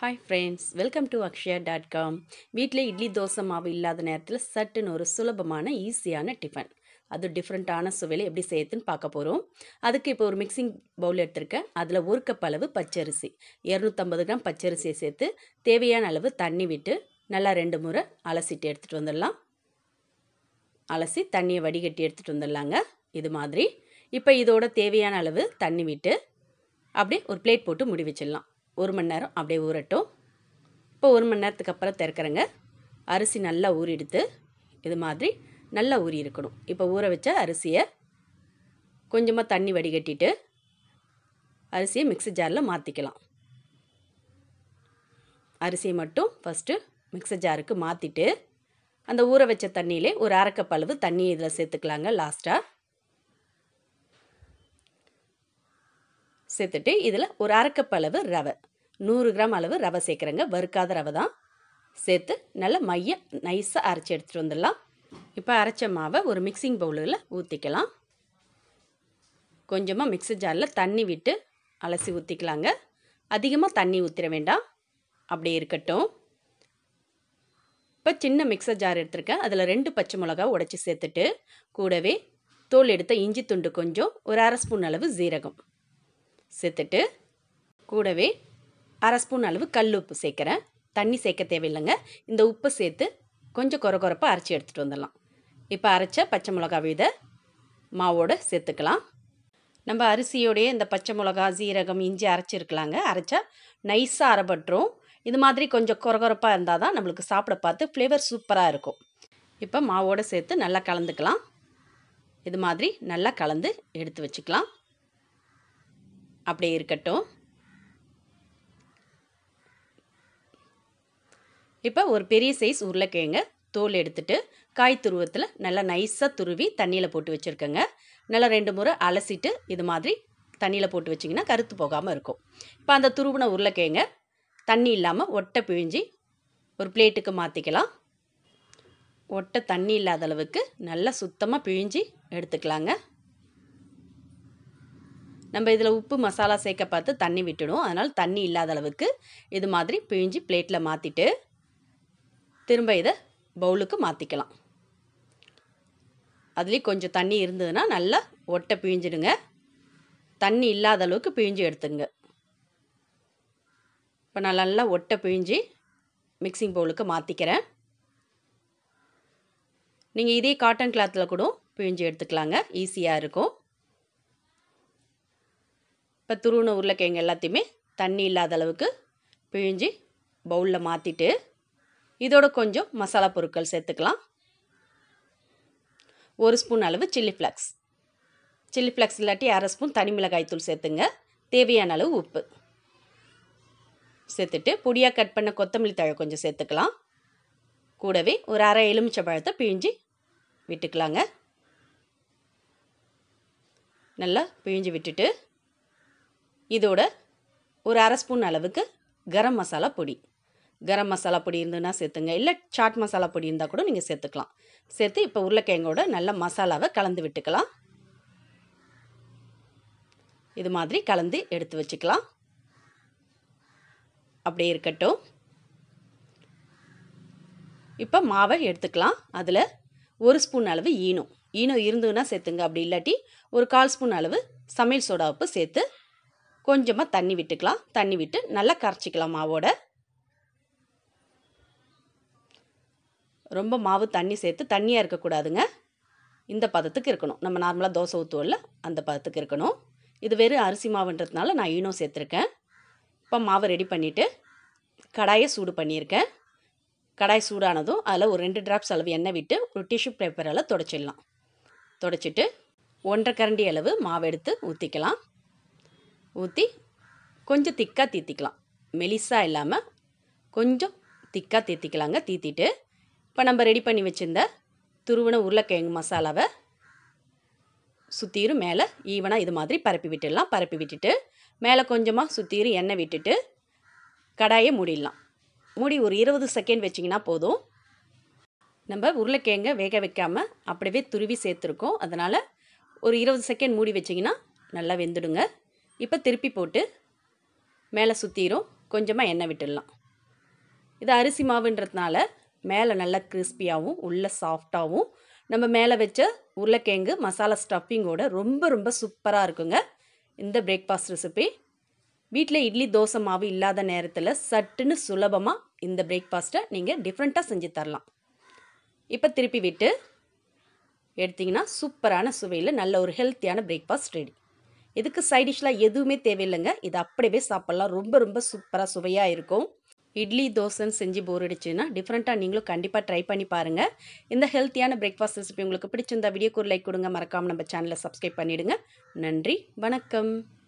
hi friends welcome to Akshaya dot com வீட்டில் இட்லி தோசை மாவு இல்லாத நேரத்தில் சட்டுன்னு ஒரு சுலபமான ஈஸியான டிஃபன் அது டிஃப்ரெண்ட்டான சுவையில் எப்படி செய்யுதுன்னு பார்க்க போகிறோம் அதுக்கு இப்போ ஒரு மிக்சிங் பவுல் எடுத்திருக்கேன் அதில் ஒரு கப் அளவு பச்சரிசி இரநூத்தம்பது கிராம் பச்சரிசியை சேர்த்து தேவையான அளவு தண்ணி விட்டு நல்லா ரெண்டு முறை அலசிட்டு எடுத்துகிட்டு வந்துடலாம் அலசி தண்ணியை வடிகட்டி எடுத்துகிட்டு வந்துடலாங்க இது மாதிரி இப்போ இதோட தேவையான அளவு தண்ணி விட்டு அப்படியே ஒரு பிளேட் போட்டு முடி வச்சிடலாம் ஒரு மணி நேரம் அப்படியே ஊறட்டும் இப்போ ஒரு மணி நேரத்துக்கு அப்புறம் திறக்கிறேங்க அரிசி நல்லா ஊறிடுத்து இது மாதிரி நல்லா ஊறி இருக்கணும் இப்போ ஊற வச்ச அரிசியை கொஞ்சமாக தண்ணி வடிகட்டிட்டு அரிசியை மிக்ஸி ஜாரில் மாற்றிக்கலாம் அரிசியை மட்டும் ஃபஸ்ட்டு மிக்ஸி ஜாருக்கு மாற்றிட்டு அந்த ஊற வச்ச தண்ணியிலே ஒரு அரைக்கப் அளவு தண்ணி இதில் சேர்த்துக்கலாங்க லாஸ்ட்டாக சேர்த்துட்டு இதில் ஒரு அரைக்கப் அளவு ரவை நூறு கிராம் அளவு ரவை சேர்க்குறேங்க வறுக்காத ரவை தான் சேர்த்து நல்லா மைய நைஸாக அரைச்சி எடுத்துகிட்டு வந்துடலாம் இப்போ அரைச்ச மாவை ஒரு மிக்சிங் பவுலில் ஊற்றிக்கலாம் கொஞ்சமாக மிக்ஸி ஜாரில் தண்ணி விட்டு அலசி ஊற்றிக்கலாங்க அதிகமாக தண்ணி ஊற்றிட வேண்டாம் அப்படியே இருக்கட்டும் இப்போ சின்ன மிக்சர் ஜார் எடுத்திருக்கேன் அதில் ரெண்டு பச்சை மிளகா உடச்சி சேர்த்துட்டு கூடவே தோல் எடுத்த இஞ்சி துண்டு கொஞ்சம் ஒரு அரை ஸ்பூன் அளவு ஜீரகம் சேர்த்துட்டு கூடவே அரை ஸ்பூன் அளவு கல் உப்பு சேர்க்குறேன் தண்ணி சேர்க்க தேவையில்லைங்க இந்த உப்பு சேர்த்து கொஞ்சம் குறை குறைப்பாக அரைச்சி எடுத்துகிட்டு வந்துடலாம் இப்போ அரைச்ச பச்சை மிளகா வித மாவோடு சேர்த்துக்கலாம் நம்ம அரிசியோடைய இந்த பச்சை மிளகா ஜீரகம் இஞ்சி அரைச்சிருக்கலாங்க அரைச்சா நைஸாக அரைப்பட்டுரும் இது மாதிரி கொஞ்சம் குறகுறப்பாக இருந்தால் தான் நம்மளுக்கு சாப்பிட பார்த்து ஃப்ளேவர் சூப்பராக இருக்கும் இப்போ மாவோடு சேர்த்து நல்லா கலந்துக்கலாம் இது மாதிரி நல்லா கலந்து எடுத்து வச்சுக்கலாம் அப்படியே இருக்கட்டும் இப்போ ஒரு பெரிய சைஸ் உருளைக்கிழங்க தோல் எடுத்துட்டு காய் துருவத்தில் நல்லா நைஸாக துருவி தண்ணியில் போட்டு வச்சுருக்கேங்க நல்லா ரெண்டு முறை அலசிட்டு இது மாதிரி தண்ணியில் போட்டு வச்சிங்கன்னா கருத்து போகாமல் இருக்கும் இப்போ அந்த துருவின உருளைக்கிழங்க தண்ணி இல்லாமல் ஒட்டை பிழிஞ்சி ஒரு பிளேட்டுக்கு மாற்றிக்கலாம் ஒட்டை தண்ணி இல்லாத அளவுக்கு நல்லா சுத்தமாக பிழிஞ்சி எடுத்துக்கலாங்க நம்ம இதில் உப்பு மசாலா சேர்க்க பார்த்து தண்ணி விட்டுடும் அதனால் தண்ணி இல்லாத அளவுக்கு இது மாதிரி பிழிஞ்சு பிளேட்டில் மாற்றிட்டு திரும்ப இதை பவுலுக்கு மாற்றிக்கலாம் அதுலேயும் கொஞ்சம் தண்ணி இருந்ததுன்னா நல்லா ஒட்டை பிழிஞ்சிடுங்க தண்ணி இல்லாத அளவுக்கு பிழிஞ்சு எடுத்துங்க இப்போ நான் நல்லா ஒட்டை பிழிஞ்சு மிக்சிங் பவுலுக்கு மாற்றிக்கிறேன் நீங்கள் இதே காட்டன் கிளாத்தில் கூட பிழிஞ்சு எடுத்துக்கலாங்க ஈஸியாக இருக்கும் இப்போ துருவின உருளைக்கிழங்கு எல்லாத்தையுமே தண்ணி இல்லாத அளவுக்கு பிழிஞ்சு பவுலில் மாற்றிட்டு இதோட கொஞ்சம் மசாலா பொருட்கள் சேர்த்துக்கலாம் ஒரு ஸ்பூன் அளவு சில்லி ஃப்ளக்ஸ் சில்லி ஃப்ளக்ஸ் இல்லாட்டி அரை ஸ்பூன் தனி மிளகாய் தூள் சேர்த்துங்க தேவையான அளவு உப்பு சேர்த்துட்டு பொடியாக கட் பண்ண கொத்தமல்லி தழை கொஞ்சம் சேர்த்துக்கலாம் கூடவே ஒரு அரை எலுமிச்சை பழத்தை பிழிஞ்சு விட்டுக்கலாங்க நல்லா பிழிஞ்சு விட்டுட்டு இதோட ஒரு அரை ஸ்பூன் அளவுக்கு கரம் மசாலா பொடி கரம் மசாலா பொடி இருந்ததுன்னா சேர்த்துங்க இல்லை சாட் மசாலா பொடி இருந்தால் கூட நீங்கள் சேர்த்துக்கலாம் சேர்த்து இப்போ உருளைக்கிழங்கோட நல்ல மசாலாவை கலந்து விட்டுக்கலாம் இது மாதிரி கலந்து எடுத்து வச்சுக்கலாம் அப்படியே இருக்கட்டும் இப்போ மாவை எடுத்துக்கலாம் அதில் ஒரு ஸ்பூன் அளவு ஈனம் ஈனம் இருந்ததுன்னா சேர்த்துங்க அப்படி இல்லாட்டி ஒரு கால் ஸ்பூன் அளவு சமையல் சோடா உப்பு சேர்த்து கொஞ்சமாக தண்ணி விட்டுக்கலாம் தண்ணி விட்டு நல்லா கரைச்சிக்கலாம் மாவோட ரொம்ப மாவு தண்ணி சேர்த்து தண்ணியாக இருக்கக்கூடாதுங்க இந்த பதத்துக்கு இருக்கணும் நம்ம நார்மலாக தோசை ஊற்றுவோம்ல அந்த பதத்துக்கு இருக்கணும் இது வெறும் அரிசி மாவுன்றதுனால நான் ஈனோ சேர்த்துருக்கேன் இப்போ மாவை ரெடி பண்ணிவிட்டு கடாயை சூடு பண்ணியிருக்கேன் கடாய் சூடானதும் அதில் ஒரு ரெண்டு ட்ராப்ஸ் அளவு எண்ணெய் விட்டு ஒரு டிஷ்யூ பேப்பரால் தொடச்சிடலாம் தொடச்சிட்டு ஒன்றரை கரண்டி அளவு மாவு எடுத்து ஊற்றிக்கலாம் ஊற்றி கொஞ்சம் திக்காக தீத்திக்கலாம் மெலிசாக இல்லாமல் கொஞ்சம் திக்காக தீத்திக்கலாங்க தீத்திட்டு இப்போ நம்ம ரெடி பண்ணி வச்சுருந்த துருவன உருளைக்கிழங்கு மசாலாவை சுற்றிரும் மேலே ஈவனாக இது மாதிரி பரப்பி விட்டுடலாம் பரப்பி விட்டுட்டு மேலே கொஞ்சமாக சுற்றிரும் எண்ணெய் விட்டுட்டு கடாயை மூடிடலாம் மூடி ஒரு இருபது செகண்ட் வச்சிங்கன்னா போதும் நம்ம உருளைக்கிழங்க வேக வைக்காமல் அப்படியே துருவி சேர்த்துருக்கோம் அதனால் ஒரு இருபது செகண்ட் மூடி வச்சிங்கன்னா நல்லா வெந்துடுங்க இப்போ திருப்பி போட்டு மேலே சுற்றிரும் கொஞ்சமாக எண்ணெய் விட்டுடலாம் இது அரிசி மாவுன்றதுனால மேலே நல்லா கிறிஸ்பியாகவும் உள்ளே சாஃப்டாகவும் நம்ம மேலே வச்ச உருளைக்கிழங்கு மசாலா ஸ்டஃபிங்கோட ரொம்ப ரொம்ப சூப்பராக இருக்குங்க இந்த பிரேக்ஃபாஸ்ட் ரெசிபி வீட்டில் இட்லி தோசை மாவு இல்லாத நேரத்தில் சட்டுன்னு சுலபமாக இந்த பிரேக்ஃபாஸ்ட்டை நீங்கள் டிஃப்ரெண்ட்டாக செஞ்சு தரலாம் இப்போ திருப்பி விட்டு எடுத்திங்கன்னா சூப்பரான சுவையில் நல்ல ஒரு ஹெல்த்தியான பிரேக்ஃபாஸ்ட் ரெடி இதுக்கு சைட் டிஷ்லாம் எதுவுமே தேவையில்லைங்க இது அப்படியே சாப்பிட்லாம் ரொம்ப ரொம்ப சூப்பராக சுவையாக இருக்கும் இட்லி தோசைன்னு செஞ்சு போர் அடிச்சுன்னா டிஃப்ரெண்ட்டாக நீங்களும் கண்டிப்பாக ட்ரை பண்ணி பாருங்கள் இந்த ஹெல்த்தியான பிரேக்ஃபாஸ்ட் ரெசிபி உங்களுக்கு பிடிச்சிருந்தா வீடியோக்கு ஒரு லைக் கொடுங்க மறக்காமல் நம்ம சேனலை சப்ஸ்கிரைப் பண்ணிவிடுங்க நன்றி வணக்கம்